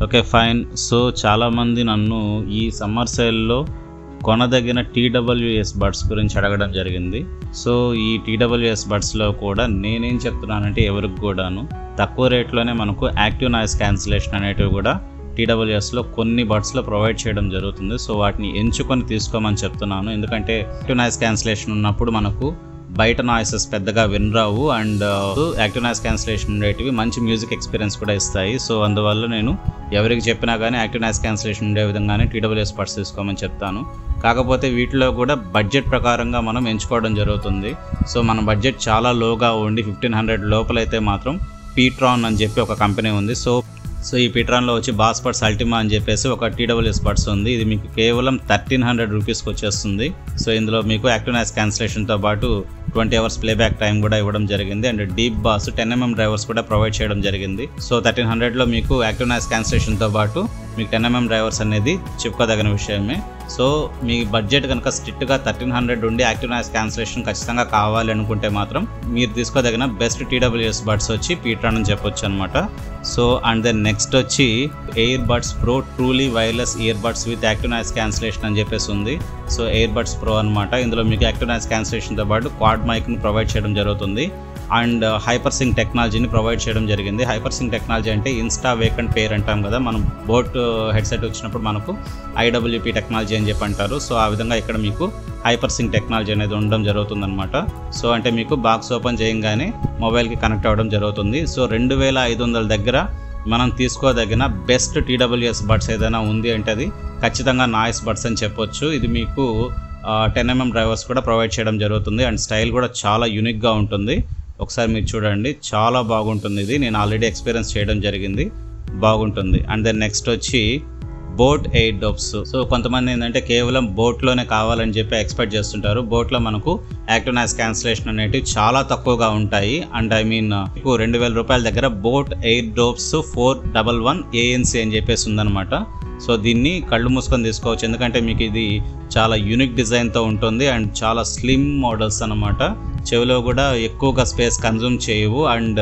okay fine so చాలామంది నన్ను ఈ సమ్మర్ సేల్లో కొనదగిన టీడబ్ల్యూఎస్ బడ్స్ గురించి అడగడం జరిగింది సో ఈ టీడబ్ల్యూఎస్ బడ్స్లో కూడా నేనేం చెప్తున్నానంటే ఎవరికి కూడాను తక్కువ రేట్లోనే మనకు యాక్టివ్ నాయిస్ క్యాన్సిలేషన్ అనేటివి కూడా టీడబ్ల్యూఎస్లో కొన్ని బడ్స్లో ప్రొవైడ్ చేయడం జరుగుతుంది సో వాటిని ఎంచుకొని తీసుకోమని చెప్తున్నాను ఎందుకంటే యాక్టివ్ నాయిస్ క్యాన్సిలేషన్ ఉన్నప్పుడు మనకు బయట నాయిసెస్ పెద్దగా వినరావు అండ్ యాక్టివ్ నాయిస్ క్యాన్సిలేషన్ ఉండేటివి మంచి మ్యూజిక్ ఎక్స్పీరియన్స్ కూడా ఇస్తాయి సో అందువల్ల నేను ఎవరికి చెప్పినా కానీ యాక్టివ్ నాయిస్ క్యాన్సిలేషన్ ఉండే విధంగానే టీడబ్ల్యూఎస్ పర్స్ తీసుకోమని చెప్తాను కాకపోతే వీటిలో కూడా బడ్జెట్ ప్రకారంగా మనం ఎంచుకోవడం జరుగుతుంది సో మన బడ్జెట్ చాలా లోగా ఉండి ఫిఫ్టీన్ హండ్రెడ్ లోపలైతే మాత్రం పీట్రాన్ అని చెప్పి ఒక కంపెనీ ఉంది సో సో ఈ పీట్రాన్లో వచ్చి బాస్ పర్స్ అల్టిమా అని చెప్పేసి ఒక టీడబ్ల్యూఎస్ పర్స్ ఉంది ఇది మీకు కేవలం థర్టీన్ హండ్రెడ్ రూపీస్కి వచ్చేస్తుంది సో ఇందులో మీకు యాక్టివ్ నాయిస్ క్యాన్సిలేషన్తో పాటు ట్వంటీ అవర్స్ ప్లేబ్యాక్ టైం కూడా ఇవ్వడం జరిగింది and deep bass ten mm drivers కూడా ప్రొవైడ్ చేయడం జరిగింది సో థర్టీన్ హండ్రెడ్లో మీకు యాక్టివ్ నాయిస్ క్యాన్సిలేషన్తో పాటు మీకు టెన్ ఎంఎం డ్రైవర్స్ అనేది చెప్పుకోదగిన విషయమే సో మీ బడ్జెట్ కనుక స్ట్రిక్ట్గా థర్టీన్ హండ్రెడ్ ఉండి యాక్టివ్ నాయిస్ క్యాన్సిలేషన్ ఖచ్చితంగా కావాలి అనుకుంటే మాత్రం మీరు తీసుకోదగిన బెస్ట్ టీడబ్ల్యూఎస్ బడ్స్ వచ్చి పీట్రాన్ అని చెప్పొచ్చు అనమాట సో అండ్ దెన్ నెక్స్ట్ వచ్చి Airbuds pro truly wireless earbuds with active noise cancellation అని చెప్పేసి ఉంది సో ఎయిర్ బడ్స్ ప్రో అనమాట ఇందులో మీకు యాక్టివ్ నాయిస్ క్యాన్సిలేషన్తో పాటు క్వాడ్ మైక్ని ప్రొవైడ్ చేయడం జరుగుతుంది అండ్ హైపర్ సింగ్ టెక్నాలజీని ప్రొవైడ్ చేయడం జరిగింది హైపర్ సింగ్ టెక్నాలజీ అంటే ఇన్స్టా వేకెంట్ పేర్ అంటాం కదా మనం బోట్ హెడ్సెట్ వచ్చినప్పుడు మనకు ఐడబ్ల్యూపీ టెక్నాలజీ అని చెప్పి అంటారు సో ఆ విధంగా ఇక్కడ మీకు హైపర్ సింగ్ టెక్నాలజీ అనేది ఉండడం జరుగుతుందన్నమాట సో అంటే మీకు బాక్స్ ఓపెన్ చేయగానే మొబైల్కి కనెక్ట్ అవ్వడం జరుగుతుంది సో రెండు వేల ఐదు వందల దగ్గర మనం తీసుకోదగిన బెస్ట్ టీడబ్ల్యూఎస్ బడ్స్ ఏదైనా ఉంది అంటే అది ఖచ్చితంగా నాయిస్ బడ్స్ అని చెప్పొచ్చు ఇది మీకు టెన్ ఎంఎం డ్రైవర్స్ కూడా ప్రొవైడ్ చేయడం జరుగుతుంది అండ్ స్టైల్ కూడా చాలా యూనిక్గా ఉంటుంది ఒకసారి మీరు చూడండి చాలా బాగుంటుంది ఇది నేను ఆల్రెడీ ఎక్స్పీరియన్స్ చేయడం జరిగింది బాగుంటుంది అండ్ దెన్ నెక్స్ట్ వచ్చి బోట్ ఎయిట్ డోప్స్ సో కొంతమంది ఏంటంటే కేవలం బోట్లోనే కావాలని చెప్పి ఎక్స్పెక్ట్ చేస్తుంటారు బోట్లో మనకు యాక్టివ్ నాయిస్ క్యాన్సిలేషన్ అనేటివి చాలా తక్కువగా ఉంటాయి అండ్ ఐ మీన్ మీకు రెండు వేల రూపాయల దగ్గర Boat Airdopes four double one ANC అని చెప్పేసి ఉందన్నమాట సో దీన్ని కళ్ళు మూసుకొని తీసుకోవచ్చు ఎందుకంటే మీకు ఇది చాలా యూనిక్ డిజైన్తో ఉంటుంది అండ్ చాలా స్లిమ్ మోడల్స్ అనమాట చెవిలో కూడా ఎక్కువగా స్పేస్ కన్జ్యూమ్ చేయవు అండ్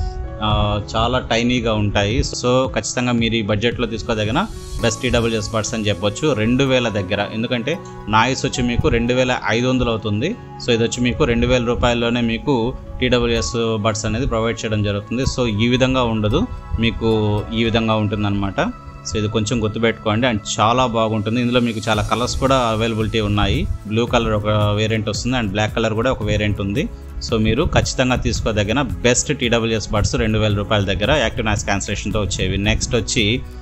చాలా టైనీగా ఉంటాయి సో ఖచ్చితంగా మీరు ఈ బడ్జెట్లో తీసుకోదగిన బెస్ట్ టీడబ్ల్యూఎస్ బడ్స్ అని చెప్పొచ్చు రెండు వేల దగ్గర ఎందుకంటే నాయిస్ వచ్చి మీకు రెండు వేల ఐదు వందలు అవుతుంది సో ఇది వచ్చి మీకు రెండు వేల రూపాయల్లోనే మీకు టీడబ్ల్యూఎస్ బడ్స్ అనేది ప్రొవైడ్ చేయడం జరుగుతుంది సో ఈ విధంగా ఉండదు మీకు ఈ విధంగా ఉంటుందన్నమాట సో ఇది కొంచెం గుర్తుపెట్టుకోండి అండ్ చాలా బాగుంటుంది ఇందులో మీకు చాలా కలర్స్ కూడా అవైలబిలిటీ ఉన్నాయి బ్లూ కలర్ ఒక వేరియంట్ వస్తుంది అండ్ బ్లాక్ కలర్ కూడా ఒక వేరియంట్ ఉంది సో మీరు ఖచ్చితంగా తీసుకోదగిన బెస్ట్ టీడబ్ల్యూఎస్ బడ్స్ రెండు వేల రూపాయల దగ్గర యాక్టివ్ నాయిస్ క్యాన్సిలేషన్తో వచ్చేవి నెక్స్ట్ వచ్చి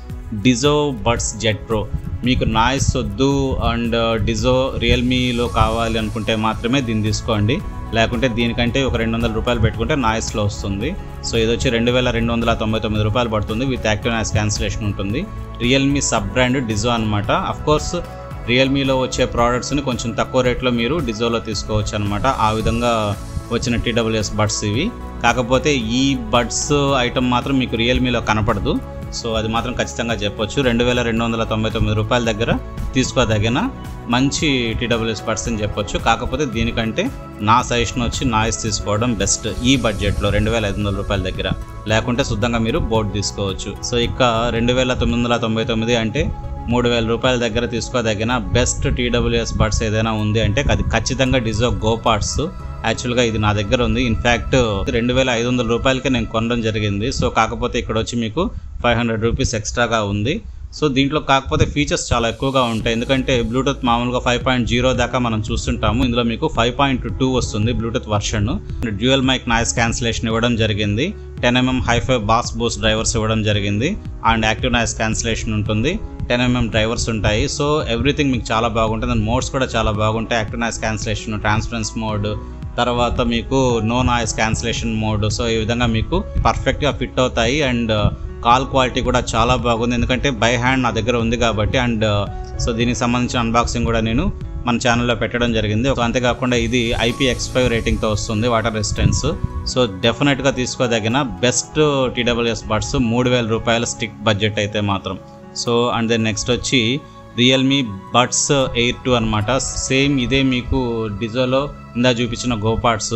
డిజో బడ్స్ జెట్ ప్రో మీకు నాయిస్ వద్దు అండ్ డిజో రియల్మీలో కావాలి అనుకుంటే మాత్రమే దీన్ని తీసుకోండి లేకుంటే దీనికంటే ఒక రెండు వందల రూపాయలు పెట్టుకుంటే నాయిస్లో వస్తుంది సో ఇది వచ్చి రెండు వేల రెండు వందల తొంభై తొమ్మిది రూపాయలు పడుతుంది విత్ యాక్టివ్ నాయిస్ క్యాన్సిలేషన్ ఉంటుంది రియల్మీ సబ్ బ్రాండ్ డిజో అనమాట కోర్స్ రియల్మీలో వచ్చే ప్రోడక్ట్స్ని కొంచెం తక్కువ రేట్లో మీరు డిజోలో తీసుకోవచ్చు అనమాట ఆ విధంగా వచ్చిన టీడబ్ల్యూఎస్ బడ్స్ ఇవి కాకపోతే ఈ బడ్స్ ఐటమ్ మాత్రం మీకు రియల్మీలో కనపడదు సో అది మాత్రం ఖచ్చితంగా చెప్పొచ్చు రెండు వేల రెండు వందల తొంభై తొమ్మిది రూపాయల దగ్గర తీసుకోదగిన మంచి టీడబ్ల్యూఎస్ బడ్స్ అని చెప్పొచ్చు కాకపోతే దీనికంటే నా సజెషన్ వచ్చి నాయిస్ తీసుకోవడం బెస్ట్ ఈ బడ్జెట్లో రెండు వేల ఐదు వందల రూపాయల దగ్గర లేకుంటే శుద్ధంగా మీరు బోర్డు తీసుకోవచ్చు సో ఇక రెండు వేల తొమ్మిది వందల తొంభై తొమ్మిది అంటే మూడు వేల రూపాయల దగ్గర తీసుకోదగిన బెస్ట్ టీడబ్ల్యూఎస్ బడ్స్ ఏదైనా ఉంది అంటే అది ఖచ్చితంగా డిజో గో పార్ట్స్ యాక్చువల్గా ఇది నా దగ్గర ఉంది ఇన్ఫ్యాక్ట్ రెండు వేల ఐదు వందల రూపాయలకే నేను కొనడం జరిగింది సో కాకపోతే ఇక్కడ వచ్చి మీకు ఫైవ్ హండ్రెడ్ రూపీస్ ఎక్స్ట్రాగా ఉంది సో దీంట్లో కాకపోతే ఫీచర్స్ చాలా ఎక్కువగా ఉంటాయి ఎందుకంటే బ్లూటూత్ మామూలుగా ఫైవ్ పాయింట్ జీరో దాకా మనం చూస్తుంటాము ఇందులో మీకు ఫైవ్ పాయింట్ టూ వస్తుంది Bluetooth version dual mic noise cancellation ఇవ్వడం జరిగింది ten mm hifi bass boost drivers ఇవ్వడం జరిగింది అండ్ యాక్టివ్ నాయిస్ క్యాన్సిలేషన్ ఉంటుంది టెన్ ఎంఎం డ్రైవర్స్ ఉంటాయి సో ఎవ్రీథింగ్ మీకు చాలా బాగుంటుంది అండ్ మోడ్స్ కూడా చాలా బాగుంటాయి active noise cancellation transparency mode తర్వాత మీకు no noise cancellation mode so ఈ విధంగా మీకు పర్ఫెక్ట్గా ఫిట్ అవుతాయి అండ్ కాల్ క్వాలిటీ కూడా చాలా బాగుంది ఎందుకంటే బై హ్యాండ్ నా దగ్గర ఉంది కాబట్టి అండ్ సో దీనికి సంబంధించిన అన్బాక్సింగ్ కూడా నేను మన ఛానల్లో పెట్టడం జరిగింది అంతేకాకుండా ఇది ఐపీ ఎక్స్ ఫైవ్ రేటింగ్తో వస్తుంది వాటర్ రెసిస్టెన్స్ సో డెఫినెట్గా తీసుకోదగిన బెస్ట్ టీడబ్ల్యూఎస్ బడ్స్ మూడు వేల రూపాయల స్టిక్ బడ్జెట్ అయితే మాత్రం సో అండ్ దెన్ నెక్స్ట్ వచ్చి రియల్మీ బడ్స్ ఎయిర్ టూ అనమాట సేమ్ ఇదే మీకు డిజోలో ఇందా చూపించిన గో పార్ట్స్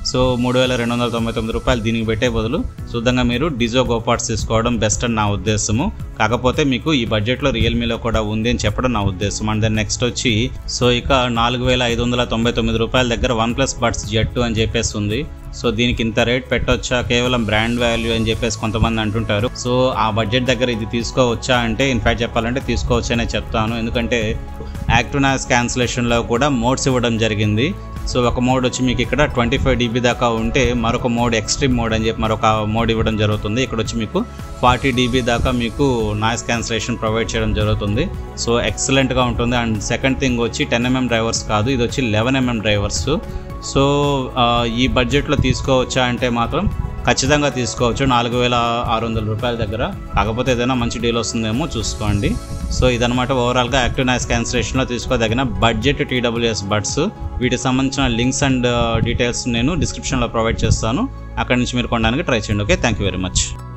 సో మూడు వేల రెండు వందల తొంభై తొమ్మిది రూపాయలు దీనికి పెట్టే బదులు శుద్ధంగా మీరు డిజో గోపాట్స్ తీసుకోవడం బెస్ట్ అని నా ఉద్దేశము కాకపోతే మీకు ఈ బడ్జెట్లో రియల్మీలో కూడా ఉంది అని చెప్పడం నా ఉద్దేశం అండ్ దెన్ నెక్స్ట్ వచ్చి సో ఇక నాలుగు వేల ఐదు వందల తొంభై తొమ్మిది రూపాయల దగ్గర వన్ ప్లస్ బడ్స్ జెట్ అని చెప్పేసి ఉంది సో దీనికి ఇంత రేట్ పెట్టొచ్చా కేవలం బ్రాండ్ వాల్యూ అని చెప్పేసి కొంతమంది అంటుంటారు సో ఆ బడ్జెట్ దగ్గర ఇది తీసుకోవచ్చా అంటే ఇన్ఫాక్ట్ చెప్పాలంటే తీసుకోవచ్చనే చెప్తాను ఎందుకంటే యాక్టివ్ నాయిస్ క్యాన్సిలేషన్లో కూడా మోడ్స్ ఇవ్వడం జరిగింది సో ఒక మోడ్ వచ్చి మీకు ఇక్కడ ట్వంటీ ఫైవ్ డీబీ దాకా ఉంటే మరొక మోడ్ ఎక్స్ట్రీమ్ మోడ్ అని చెప్పి మరొక మోడ్ ఇవ్వడం జరుగుతుంది ఇక్కడ వచ్చి మీకు ఫార్టీ డీబీ దాకా మీకు నాయిస్ క్యాన్సిలేషన్ ప్రొవైడ్ చేయడం జరుగుతుంది సో ఎక్సలెంట్గా ఉంటుంది అండ్ సెకండ్ థింగ్ వచ్చి టెన్ ఎంఎం డ్రైవర్స్ కాదు ఇది వచ్చి లెవెన్ ఎంఎం డ్రైవర్స్ సో ఆ, ఈ బడ్జెట్లో తీసుకోవచ్చా అంటే మాత్రం ఖచ్చితంగా తీసుకోవచ్చు నాలుగు వేల ఆరు వందల రూపాయల దగ్గర కాకపోతే ఏదైనా మంచి డీల్ వస్తుందేమో చూసుకోండి సో ఇదనమాట ఓవరాల్గా యాక్టివ్ నాయిస్ క్యాన్సిలేషన్లో తీసుకోదగిన బడ్జెట్ టీడబ్ల్యూఎస్ బడ్స్ వీటికి సంబంధించిన లింక్స్ అండ్ డీటెయిల్స్ నేను డిస్క్రిప్షన్లో ప్రొవైడ్ చేస్తాను అక్కడి నుంచి మీరు కొనడానికి ట్రై చేయండి okay thank you very much